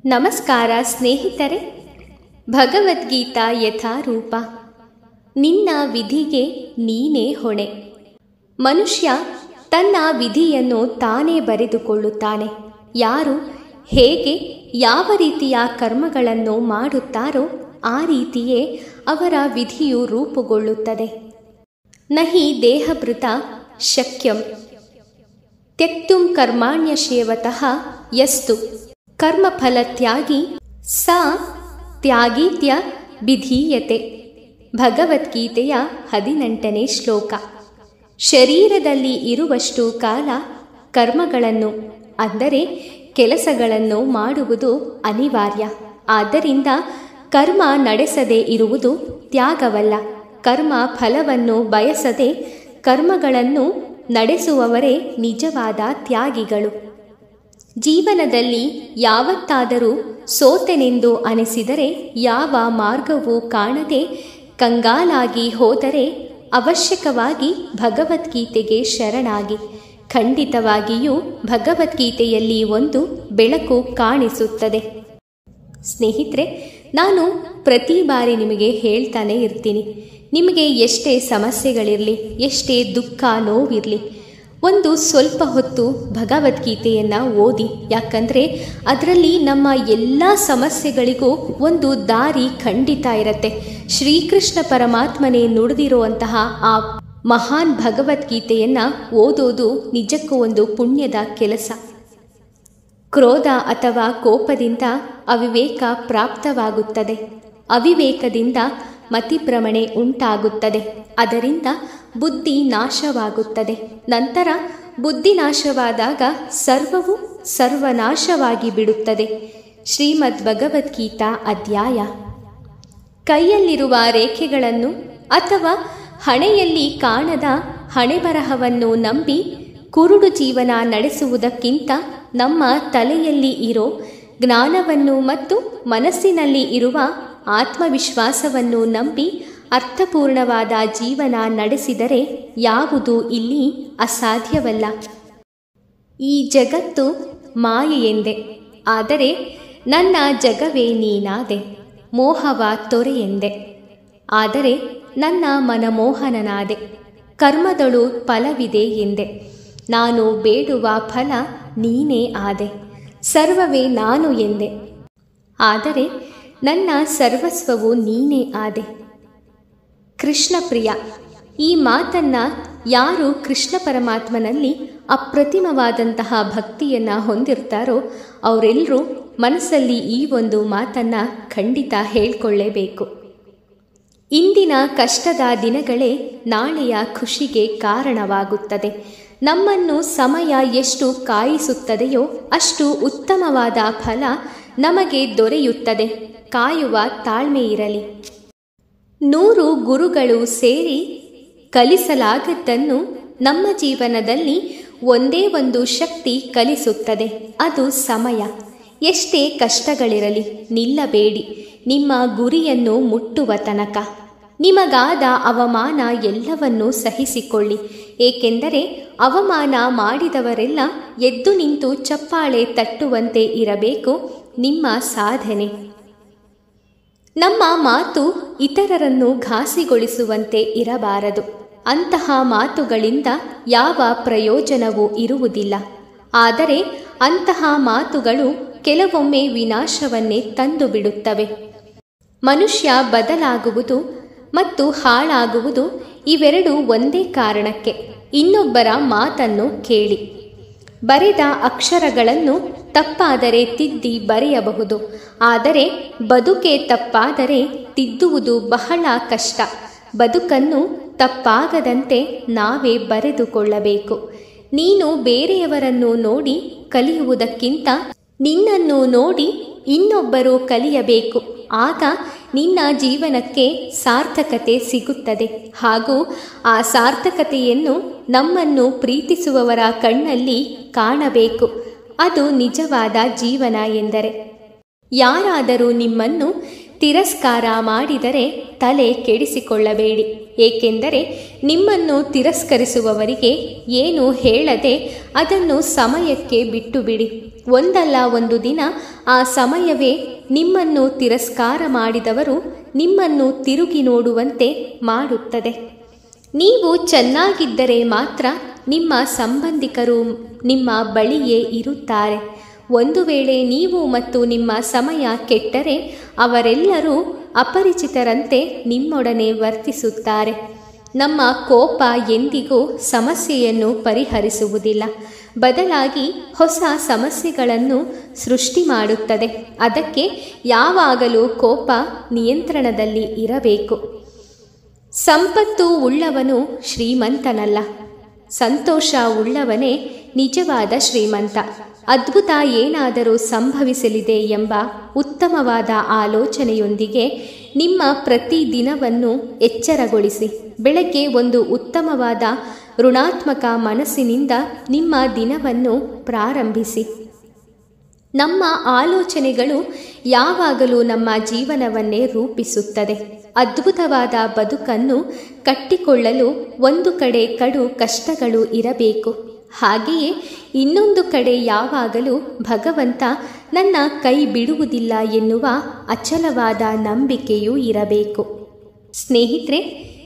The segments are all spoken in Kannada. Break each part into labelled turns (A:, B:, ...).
A: ನಮಸ್ಕಾರ ಸ್ನೇಹಿತರೆ ಭಗವದ್ಗೀತಾ ಯಥಾರೂಪ ನಿನ್ನ ವಿಧಿಗೆ ನೀನೇ ಹೊಣೆ ಮನುಷ್ಯ ತನ್ನ ವಿಧಿಯನ್ನು ತಾನೇ ಬರೆದುಕೊಳ್ಳುತ್ತಾನೆ ಯಾರು ಹೇಗೆ ಯಾವ ರೀತಿಯ ಕರ್ಮಗಳನ್ನು ಮಾಡುತ್ತಾರೋ ಆ ರೀತಿಯೇ ಅವರ ವಿಧಿಯು ರೂಪುಗೊಳ್ಳುತ್ತದೆ ನಹಿ ದೇಹಭೃತ ಶಕ್ಯಂ ತ್ಯಕ್ತುಂ ಕರ್ಮಾಣ್ಯಶೇವತಃ ಯಸ್ತು ಕರ್ಮಫಲತ್ಯಾಗಿ ಸ ತ್ಯಾಗೀತ್ಯ ವಿಧೀಯತೆ ಭಗವದ್ಗೀತೆಯ ಹದಿನೆಂಟನೇ ಶ್ಲೋಕ ಶರೀರದಲ್ಲಿ ಇರುವಷ್ಟು ಕಾಲ ಕರ್ಮಗಳನ್ನು ಅಂದರೆ ಕೆಲಸಗಳನ್ನು ಮಾಡುವುದು ಅನಿವಾರ್ಯ ಆದ್ದರಿಂದ ಕರ್ಮ ನಡೆಸದೇ ಇರುವುದು ತ್ಯಾಗವಲ್ಲ ಕರ್ಮ ಫಲವನ್ನು ಬಯಸದೆ ಕರ್ಮಗಳನ್ನು ನಡೆಸುವವರೇ ನಿಜವಾದ ತ್ಯಾಗಿಗಳು ಜೀವನದಲ್ಲಿ ಯಾವತ್ತಾದರೂ ಸೋತೆನೆಂದು ಅನಿಸಿದರೆ ಯಾವ ಮಾರ್ಗವೂ ಕಾಣದೆ ಕಂಗಾಲಾಗಿ ಹೋದರೆ ಅವಶ್ಯಕವಾಗಿ ಭಗವದ್ಗೀತೆಗೆ ಶರಣಾಗಿ ಖಂಡಿತವಾಗಿಯೂ ಭಗವದ್ಗೀತೆಯಲ್ಲಿ ಒಂದು ಬೆಳಕು ಕಾಣಿಸುತ್ತದೆ ಸ್ನೇಹಿತರೆ ನಾನು ಪ್ರತಿ ಬಾರಿ ನಿಮಗೆ ಹೇಳ್ತಾನೆ ಇರ್ತೀನಿ ನಿಮಗೆ ಎಷ್ಟೇ ಸಮಸ್ಯೆಗಳಿರಲಿ ಎಷ್ಟೇ ದುಃಖ ನೋವಿರಲಿ ಒಂದು ಸ್ವಲ್ಪ ಹೊತ್ತು ಭಗವದ್ಗೀತೆಯನ್ನು ಓದಿ ಯಾಕಂದರೆ ಅದರಲ್ಲಿ ನಮ್ಮ ಎಲ್ಲ ಸಮಸ್ಯೆಗಳಿಗೂ ಒಂದು ದಾರಿ ಖಂಡಿತ ಇರುತ್ತೆ ಶ್ರೀಕೃಷ್ಣ ಪರಮಾತ್ಮನೇ ನುಡಿದಿರುವಂತಹ ಆ ಮಹಾನ್ ಭಗವದ್ಗೀತೆಯನ್ನು ಓದೋದು ನಿಜಕ್ಕೂ ಒಂದು ಪುಣ್ಯದ ಕೆಲಸ ಕ್ರೋಧ ಅಥವಾ ಕೋಪದಿಂದ ಅವಿವೇಕ ಪ್ರಾಪ್ತವಾಗುತ್ತದೆ ಅವಿವೇಕದಿಂದ ಮತಿಭ್ರಮಣೆ ಉಂಟಾಗುತ್ತದೆ ಅದರಿಂದ ಬುದ್ಧಿ ನಾಶವಾಗುತ್ತದೆ ನಂತರ ಬುದ್ಧಿ ನಾಶವಾದಾಗ ಸರ್ವವು ಸರ್ವನಾಶವಾಗಿ ಬಿಡುತ್ತದೆ ಶ್ರೀಮದ್ ಭಗವದ್ಗೀತಾ ಅಧ್ಯಾಯ ಕೈಯಲ್ಲಿರುವ ರೇಖೆಗಳನ್ನು ಅಥವಾ ಹಣೆಯಲ್ಲಿ ಕಾಣದ ಹಣೆಬರಹವನ್ನು ನಂಬಿ ಕುರುಡು ಜೀವನ ನಡೆಸುವುದಕ್ಕಿಂತ ನಮ್ಮ ತಲೆಯಲ್ಲಿ ಇರೋ ಜ್ಞಾನವನ್ನು ಮತ್ತು ಮನಸ್ಸಿನಲ್ಲಿ ಇರುವ ಆತ್ಮವಿಶ್ವಾಸವನ್ನು ನಂಬಿ ಅರ್ಥಪೂರ್ಣವಾದ ಜೀವನ ನಡೆಸಿದರೆ ಯಾವುದು ಇಲ್ಲಿ ಅಸಾಧ್ಯವಲ್ಲ ಈ ಜಗತ್ತು ಮಾಯೆಯೆಂದೆ ಆದರೆ ನನ್ನ ಜಗವೇ ನೀನಾದೆ ಮೋಹವ ತೊರೆಯೆಂದೆ ಆದರೆ ನನ್ನ ಮನಮೋಹನನಾದೆ ಕರ್ಮದಳು ಫಲವಿದೆ ಎಂದೆ ನಾನು ಬೇಡುವ ಫಲ ನೀನೇ ಆದೆ ಸರ್ವವೇ ನಾನು ಎಂದೆ ಆದರೆ ನನ್ನ ಸರ್ವಸ್ವವು ನೀನೇ ಆದೆ ಕೃಷ್ಣ ಪ್ರಿಯ ಈ ಮಾತನ್ನ ಯಾರು ಕೃಷ್ಣ ಪರಮಾತ್ಮನಲ್ಲಿ ಅಪ್ರತಿಮವಾದಂತಹ ಭಕ್ತಿಯನ್ನು ಹೊಂದಿರ್ತಾರೋ ಅವರೆಲ್ಲರೂ ಮನಸ್ಸಲ್ಲಿ ಈ ಒಂದು ಮಾತನ್ನು ಖಂಡಿತ ಹೇಳ್ಕೊಳ್ಳೇಬೇಕು ಇಂದಿನ ಕಷ್ಟದ ದಿನಗಳೇ ನಾಳೆಯ ಖುಷಿಗೆ ಕಾರಣವಾಗುತ್ತದೆ ನಮ್ಮನ್ನು ಸಮಯ ಎಷ್ಟು ಕಾಯಿಸುತ್ತದೆಯೋ ಅಷ್ಟು ಉತ್ತಮವಾದ ಫಲ ನಮಗೆ ದೊರೆಯುತ್ತದೆ ಕಾಯುವ ತಾಳ್ಮೆ ಇರಲಿ ನೂರು ಗುರುಗಳು ಸೇರಿ ಕಲಿಸಲಾಗದ್ದನ್ನು ನಮ್ಮ ಜೀವನದಲ್ಲಿ ಒಂದೇ ಒಂದು ಶಕ್ತಿ ಕಲಿಸುತ್ತದೆ ಅದು ಸಮಯ ಎಷ್ಟೇ ಕಷ್ಟಗಳಿರಲಿ ನಿಲ್ಲಬೇಡಿ ನಿಮ್ಮ ಗುರಿಯನ್ನು ಮುಟ್ಟುವ ತನಕ ನಿಮಗಾದ ಅವಮಾನ ಎಲ್ಲವನ್ನೂ ಸಹಿಸಿಕೊಳ್ಳಿ ಏಕೆಂದರೆ ಅವಮಾನ ಮಾಡಿದವರೆಲ್ಲ ಎದ್ದು ನಿಂತು ಚಪ್ಪಾಳೆ ತಟ್ಟುವಂತೆ ಇರಬೇಕು ನಿಮ್ಮ ಸಾಧನೆ ನಮ್ಮ ಮಾತು ಇತರರನ್ನು ಘಾಸಿಗೊಳಿಸುವಂತೆ ಇರಬಾರದು ಅಂತಹ ಮಾತುಗಳಿಂದ ಯಾವ ಪ್ರಯೋಜನವೂ ಇರುವುದಿಲ್ಲ ಆದರೆ ಅಂತಹ ಮಾತುಗಳು ಕೆಲವೊಮ್ಮೆ ವಿನಾಶವನ್ನೇ ತಂದು ಬಿಡುತ್ತವೆ ಮನುಷ್ಯ ಬದಲಾಗುವುದು ಮತ್ತು ಹಾಳಾಗುವುದು ಇವೆರಡು ಒಂದೇ ಕಾರಣಕ್ಕೆ ಇನ್ನೊಬ್ಬರ ಮಾತನ್ನು ಕೇಳಿ ಬರೆದ ಅಕ್ಷರಗಳನ್ನು ತಪ್ಪಾದರೆ ತಿದ್ದಿ ಬರೆಯಬಹುದು ಆದರೆ ಬದುಕೆ ತಪ್ಪಾದರೆ ತಿದ್ದುವುದು ಬಹಳ ಕಷ್ಟ ಬದುಕನ್ನು ತಪ್ಪಾಗದಂತೆ ನಾವೇ ಬರೆದುಕೊಳ್ಳಬೇಕು ನೀನು ಬೇರೆಯವರನ್ನು ನೋಡಿ ಕಲಿಯುವುದಕ್ಕಿಂತ ನಿನ್ನನ್ನು ನೋಡಿ ಇನ್ನೊಬ್ಬರು ಕಲಿಯಬೇಕು ಆಗ ನಿನ್ನ ಜೀವನಕ್ಕೆ ಸಾರ್ಥಕತೆ ಸಿಗುತ್ತದೆ ಹಾಗೂ ಆ ಸಾರ್ಥಕತೆಯನ್ನು ನಮ್ಮನ್ನು ಪ್ರೀತಿಸುವವರ ಕಣ್ಣಲ್ಲಿ ಕಾಣಬೇಕು ಅದು ನಿಜವಾದ ಜೀವನ ಎಂದರೆ ಯಾರಾದರೂ ನಿಮ್ಮನ್ನು ತಿರಸ್ಕಾರ ಮಾಡಿದರೆ ತಲೆ ಕೆಡಿಸಿಕೊಳ್ಳಬೇಡಿ ಏಕೆಂದರೆ ನಿಮ್ಮನ್ನು ತಿರಸ್ಕರಿಸುವವರಿಗೆ ಏನು ಹೇಳದೆ ಅದನ್ನು ಸಮಯಕ್ಕೆ ಬಿಟ್ಟು ಬಿಡಿ ಒಂದಲ್ಲ ಒಂದು ದಿನ ಆ ಸಮಯವೇ ನಿಮ್ಮನ್ನು ತಿರಸ್ಕಾರ ಮಾಡಿದವರು ನಿಮ್ಮನ್ನು ತಿರುಗಿ ನೋಡುವಂತೆ ಮಾಡುತ್ತದೆ ನೀವು ಚೆನ್ನಾಗಿದ್ದರೆ ಮಾತ್ರ ನಿಮ್ಮ ಸಂಬಂಧಿಕರು ನಿಮ್ಮ ಬಳಿಯೇ ಇರುತ್ತಾರೆ ಒಂದು ವೇಳೆ ನೀವು ಮತ್ತು ನಿಮ್ಮ ಸಮಯ ಕೆಟ್ಟರೆ ಅವರೆಲ್ಲರೂ ಅಪರಿಚಿತರಂತೆ ನಿಮ್ಮೊಡನೆ ವರ್ತಿಸುತ್ತಾರೆ ನಮ್ಮ ಕೋಪ ಎಂದಿಗೂ ಸಮಸ್ಯೆಯನ್ನು ಪರಿಹರಿಸುವುದಿಲ್ಲ ಬದಲಾಗಿ ಹೊಸ ಸಮಸ್ಯೆಗಳನ್ನು ಸೃಷ್ಟಿ ಮಾಡುತ್ತದೆ ಅದಕ್ಕೆ ಯಾವಾಗಲೂ ಕೋಪ ನಿಯಂತ್ರಣದಲ್ಲಿ ಇರಬೇಕು ಸಂಪತ್ತು ಉಳ್ಳವನು ಶ್ರೀಮಂತನಲ್ಲ ಸಂತೋಷ ಉಳ್ಳವನೇ ನಿಜವಾದ ಶ್ರೀಮಂತ ಅದ್ಭುತ ಏನಾದರೂ ಸಂಭವಿಸಲಿದೆ ಎಂಬ ಉತ್ತಮವಾದ ಆಲೋಚನೆಯೊಂದಿಗೆ ನಿಮ್ಮ ಪ್ರತಿ ದಿನವನ್ನು ಎಚ್ಚರಗೊಳಿಸಿ ಬೆಳಗ್ಗೆ ಒಂದು ಉತ್ತಮವಾದ ಋಣಾತ್ಮಕ ಮನಸ್ಸಿನಿಂದ ನಿಮ್ಮ ದಿನವನ್ನು ಪ್ರಾರಂಭಿಸಿ ನಮ್ಮ ಆಲೋಚನೆಗಳು ಯಾವಾಗಲೂ ನಮ್ಮ ಜೀವನವನ್ನೇ ರೂಪಿಸುತ್ತದೆ ಅದ್ಭುತವಾದ ಬದುಕನ್ನು ಕಟ್ಟಿಕೊಳ್ಳಲು ಒಂದು ಕಡೆ ಕಡು ಕಷ್ಟಗಳು ಇರಬೇಕು ಹಾಗೆಯೇ ಇನ್ನೊಂದು ಕಡೆ ಯಾವಾಗಲೂ ಭಗವಂತ ನನ್ನ ಕೈ ಬಿಡುವುದಿಲ್ಲ ಎನ್ನುವ ಅಚಲವಾದ ನಂಬಿಕೆಯೂ ಇರಬೇಕು ಸ್ನೇಹಿತರೆ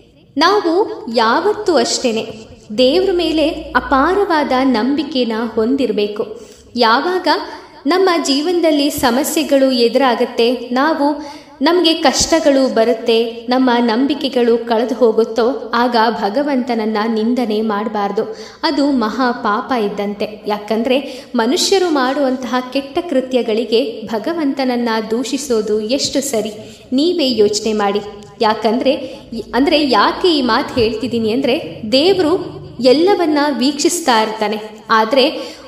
A: ನಾವು ಯಾವತ್ತೂ ಅಷ್ಟೇ ದೇವ್ರ ಮೇಲೆ ಅಪಾರವಾದ ನಂಬಿಕೆನ ಹೊಂದಿರಬೇಕು ಯಾವಾಗ ನಮ್ಮ ಜೀವನದಲ್ಲಿ ಸಮಸ್ಯೆಗಳು ಎದುರಾಗತ್ತೆ ನಾವು ನಮಗೆ ಕಷ್ಟಗಳು ಬರುತ್ತೆ ನಮ್ಮ ನಂಬಿಕೆಗಳು ಕಳೆದು ಹೋಗುತ್ತೋ ಆಗ ಭಗವಂತನನ್ನ ನಿಂದನೆ ಮಾಡಬಾರ್ದು ಅದು ಮಹಾ ಪಾಪ ಇದ್ದಂತೆ ಯಾಕಂದರೆ ಮನುಷ್ಯರು ಮಾಡುವಂತಹ ಕೆಟ್ಟ ಕೃತ್ಯಗಳಿಗೆ ಭಗವಂತನನ್ನ ದೂಷಿಸೋದು ಎಷ್ಟು ಸರಿ ನೀವೇ ಯೋಚನೆ ಮಾಡಿ ಯಾಕಂದರೆ ಅಂದರೆ ಯಾಕೆ ಈ ಮಾತು ಹೇಳ್ತಿದ್ದೀನಿ ಅಂದರೆ ದೇವರು ಎಲ್ಲವನ್ನ ವೀಕ್ಷಿಸ್ತಾ ಇರ್ತಾನೆ ಆದರೆ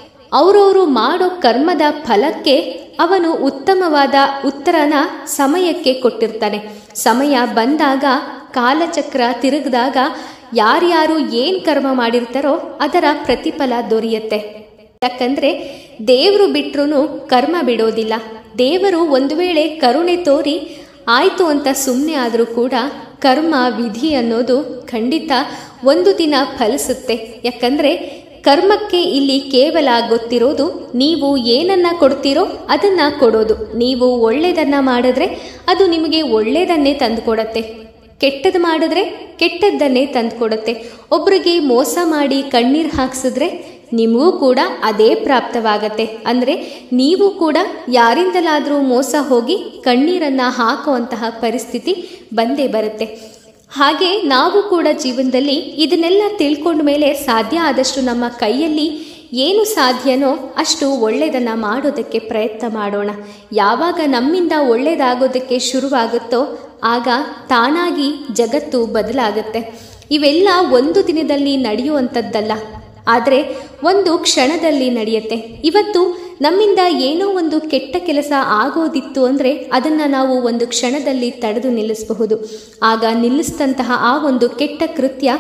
A: ಅವರವರು ಮಾಡೋ ಕರ್ಮದ ಫಲಕ್ಕೆ ಅವನು ಉತ್ತಮವಾದ ಉತ್ತರನ ಸಮಯಕ್ಕೆ ಕೊಟ್ಟಿರ್ತಾನೆ ಸಮಯ ಬಂದಾಗ ಕಾಲಚಕ್ರ ತಿರುಗಿದಾಗ ಯಾರ್ಯಾರು ಏನು ಕರ್ಮ ಮಾಡಿರ್ತಾರೋ ಅದರ ಪ್ರತಿಫಲ ದೊರೆಯುತ್ತೆ ಯಾಕಂದರೆ ದೇವರು ಬಿಟ್ರೂ ಕರ್ಮ ಬಿಡೋದಿಲ್ಲ ದೇವರು ಒಂದು ವೇಳೆ ಕರುಣೆ ತೋರಿ ಆಯಿತು ಅಂತ ಸುಮ್ಮನೆ ಆದರೂ ಕೂಡ ಕರ್ಮ ವಿಧಿ ಅನ್ನೋದು ಖಂಡಿತ ಒಂದು ದಿನ ಫಲಿಸುತ್ತೆ ಯಾಕಂದರೆ ಕರ್ಮಕ್ಕೆ ಇಲ್ಲಿ ಕೇವಲ ಗೊತ್ತಿರೋದು ನೀವು ಏನನ್ನ ಕೊಡ್ತೀರೋ ಅದನ್ನ ಕೊಡೋದು ನೀವು ಒಳ್ಳೆಯದನ್ನ ಮಾಡಿದ್ರೆ ಅದು ನಿಮಗೆ ಒಳ್ಳೆಯದನ್ನೇ ತಂದುಕೊಡತ್ತೆ ಕೆಟ್ಟದ್ದು ಮಾಡಿದ್ರೆ ಕೆಟ್ಟದ್ದನ್ನೇ ತಂದುಕೊಡುತ್ತೆ ಒಬ್ರಿಗೆ ಮೋಸ ಮಾಡಿ ಕಣ್ಣೀರು ಹಾಕ್ಸಿದ್ರೆ ನಿಮಗೂ ಕೂಡ ಅದೇ ಪ್ರಾಪ್ತವಾಗತ್ತೆ ಅಂದರೆ ನೀವು ಕೂಡ ಯಾರಿಂದಲಾದರೂ ಮೋಸ ಹೋಗಿ ಕಣ್ಣೀರನ್ನು ಹಾಕುವಂತಹ ಪರಿಸ್ಥಿತಿ ಬಂದೇ ಬರುತ್ತೆ ಹಾಗೆ ನಾವು ಕೂಡ ಜೀವನದಲ್ಲಿ ಇದನ್ನೆಲ್ಲ ತಿಳ್ಕೊಂಡ ಮೇಲೆ ಸಾಧ್ಯ ಆದಷ್ಟು ನಮ್ಮ ಕೈಯಲ್ಲಿ ಏನು ಸಾಧ್ಯನೋ ಅಷ್ಟು ಒಳ್ಳೆಯದನ್ನು ಮಾಡೋದಕ್ಕೆ ಪ್ರಯತ್ನ ಮಾಡೋಣ ಯಾವಾಗ ನಮ್ಮಿಂದ ಒಳ್ಳೆಯದಾಗೋದಕ್ಕೆ ಶುರುವಾಗುತ್ತೋ ಆಗ ತಾನಾಗಿ ಜಗತ್ತು ಬದಲಾಗುತ್ತೆ ಇವೆಲ್ಲ ಒಂದು ದಿನದಲ್ಲಿ ನಡೆಯುವಂಥದ್ದಲ್ಲ ಆದರೆ ಒಂದು ಕ್ಷಣದಲ್ಲಿ ನಡೆಯುತ್ತೆ ಇವತ್ತು ನಮ್ಮಿಂದ ಏನೋ ಒಂದು ಕೆಟ್ಟ ಕೆಲಸ ಆಗೋದಿತ್ತು ಅಂದರೆ ಅದನ್ನು ನಾವು ಒಂದು ಕ್ಷಣದಲ್ಲಿ ತಡೆದು ನಿಲ್ಲಿಸಬಹುದು ಆಗ ನಿಲ್ಲಿಸಿದಂತಹ ಆ ಒಂದು ಕೆಟ್ಟ ಕೃತ್ಯ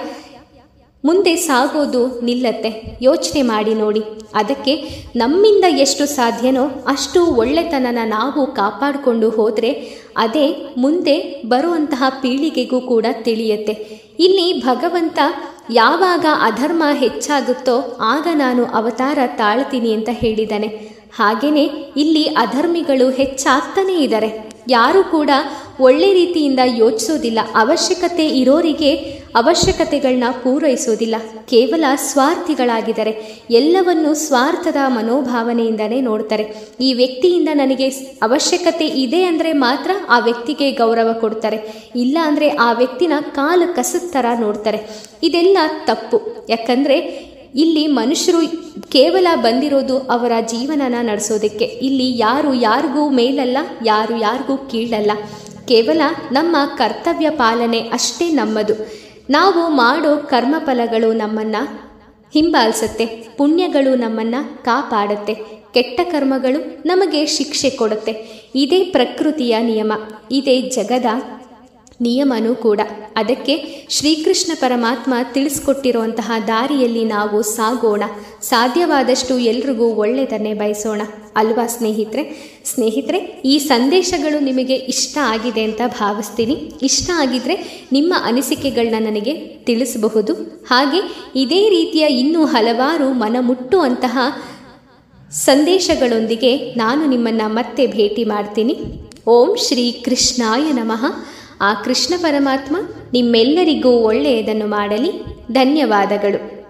A: ಮುಂದೆ ಸಾಗೋದು ನಿಲ್ಲತ್ತೆ ಯೋಚನೆ ಮಾಡಿ ನೋಡಿ ಅದಕ್ಕೆ ನಮ್ಮಿಂದ ಎಷ್ಟು ಸಾಧ್ಯನೋ ಅಷ್ಟು ಒಳ್ಳೆತನನ ನಾವು ಕಾಪಾಡಿಕೊಂಡು ಹೋದರೆ ಅದೇ ಮುಂದೆ ಬರುವಂತಹ ಪೀಳಿಗೆಗೂ ಕೂಡ ತಿಳಿಯುತ್ತೆ ಇಲ್ಲಿ ಭಗವಂತ ಯಾವಾಗ ಅಧರ್ಮ ಹೆಚ್ಚಾಗುತ್ತೋ ಆಗ ನಾನು ಅವತಾರ ತಾಳ್ತೀನಿ ಅಂತ ಹೇಳಿದ್ದಾನೆ ಹಾಗೆಯೇ ಇಲ್ಲಿ ಅಧರ್ಮಿಗಳು ಹೆಚ್ಚಾಗ್ತಾನೇ ಇದ್ದಾರೆ ಯಾರು ಕೂಡ ಒಳ್ಳೆ ರೀತಿಯಿಂದ ಯೋಚಿಸೋದಿಲ್ಲ ಅವಶ್ಯಕತೆ ಇರೋರಿಗೆ ಅವಶ್ಯಕತೆಗಳನ್ನ ಪೂರೈಸೋದಿಲ್ಲ ಕೇವಲ ಸ್ವಾರ್ಥಿಗಳಾಗಿದ್ದಾರೆ ಎಲ್ಲವನ್ನು ಸ್ವಾರ್ಥದ ಮನೋಭಾವನೆಯಿಂದನೇ ನೋಡ್ತಾರೆ ಈ ವ್ಯಕ್ತಿಯಿಂದ ನನಗೆ ಅವಶ್ಯಕತೆ ಇದೆ ಅಂದರೆ ಮಾತ್ರ ಆ ವ್ಯಕ್ತಿಗೆ ಗೌರವ ಕೊಡ್ತಾರೆ ಇಲ್ಲ ಅಂದರೆ ಆ ವ್ಯಕ್ತಿನ ಕಾಲು ಕಸದ ಥರ ನೋಡ್ತಾರೆ ಇದೆಲ್ಲ ತಪ್ಪು ಯಾಕಂದರೆ ಇಲ್ಲಿ ಮನುಷ್ಯರು ಕೇವಲ ಬಂದಿರೋದು ಅವರ ಜೀವನನ ನಡೆಸೋದಕ್ಕೆ ಇಲ್ಲಿ ಯಾರು ಯಾರಿಗೂ ಮೇಲಲ್ಲ ಯಾರು ಯಾರಿಗೂ ಕೀಳಲ್ಲ ಕೇವಲ ನಮ್ಮ ಕರ್ತವ್ಯ ಪಾಲನೆ ಅಷ್ಟೇ ನಮ್ಮದು ನಾವು ಮಾಡೋ ಕರ್ಮಫಲಗಳು ನಮ್ಮನ್ನು ಹಿಂಬಾಲಿಸುತ್ತೆ ಪುಣ್ಯಗಳು ನಮ್ಮನ್ನು ಕಾಪಾಡುತ್ತೆ ಕೆಟ್ಟ ಕರ್ಮಗಳು ನಮಗೆ ಶಿಕ್ಷೆ ಕೊಡುತ್ತೆ ಇದೇ ಪ್ರಕೃತಿಯ ನಿಯಮ ಇದೇ ಜಗದ ನಿಯಮನೂ ಕೂಡ ಅದಕ್ಕೆ ಶ್ರೀಕೃಷ್ಣ ಪರಮಾತ್ಮ ತಿಳಿಸ್ಕೊಟ್ಟಿರುವಂತಹ ದಾರಿಯಲ್ಲಿ ನಾವು ಸಾಗೋಣ ಸಾಧ್ಯವಾದಷ್ಟು ಎಲ್ರಿಗೂ ಒಳ್ಳೆಯದನ್ನೇ ಬಯಸೋಣ ಅಲ್ವಾ ಸ್ನೇಹಿತರೆ ಸ್ನೇಹಿತರೆ ಈ ಸಂದೇಶಗಳು ನಿಮಗೆ ಇಷ್ಟ ಆಗಿದೆ ಅಂತ ಭಾವಿಸ್ತೀನಿ ಇಷ್ಟ ಆಗಿದ್ರೆ ನಿಮ್ಮ ಅನಿಸಿಕೆಗಳನ್ನ ನನಗೆ ತಿಳಿಸಬಹುದು ಹಾಗೆ ಇದೇ ರೀತಿಯ ಇನ್ನೂ ಹಲವಾರು ಮನಮುಟ್ಟುವಂತಹ ಸಂದೇಶಗಳೊಂದಿಗೆ ನಾನು ನಿಮ್ಮನ್ನು ಮತ್ತೆ ಭೇಟಿ ಮಾಡ್ತೀನಿ ಓಂ ಶ್ರೀ ಕೃಷ್ಣಾಯ ನಮಃ ಆ ಕೃಷ್ಣ ಪರಮಾತ್ಮ ನಿಮ್ಮೆಲ್ಲರಿಗೂ ಒಳ್ಳೆಯದನ್ನು ಮಾಡಲಿ ಧನ್ಯವಾದಗಳು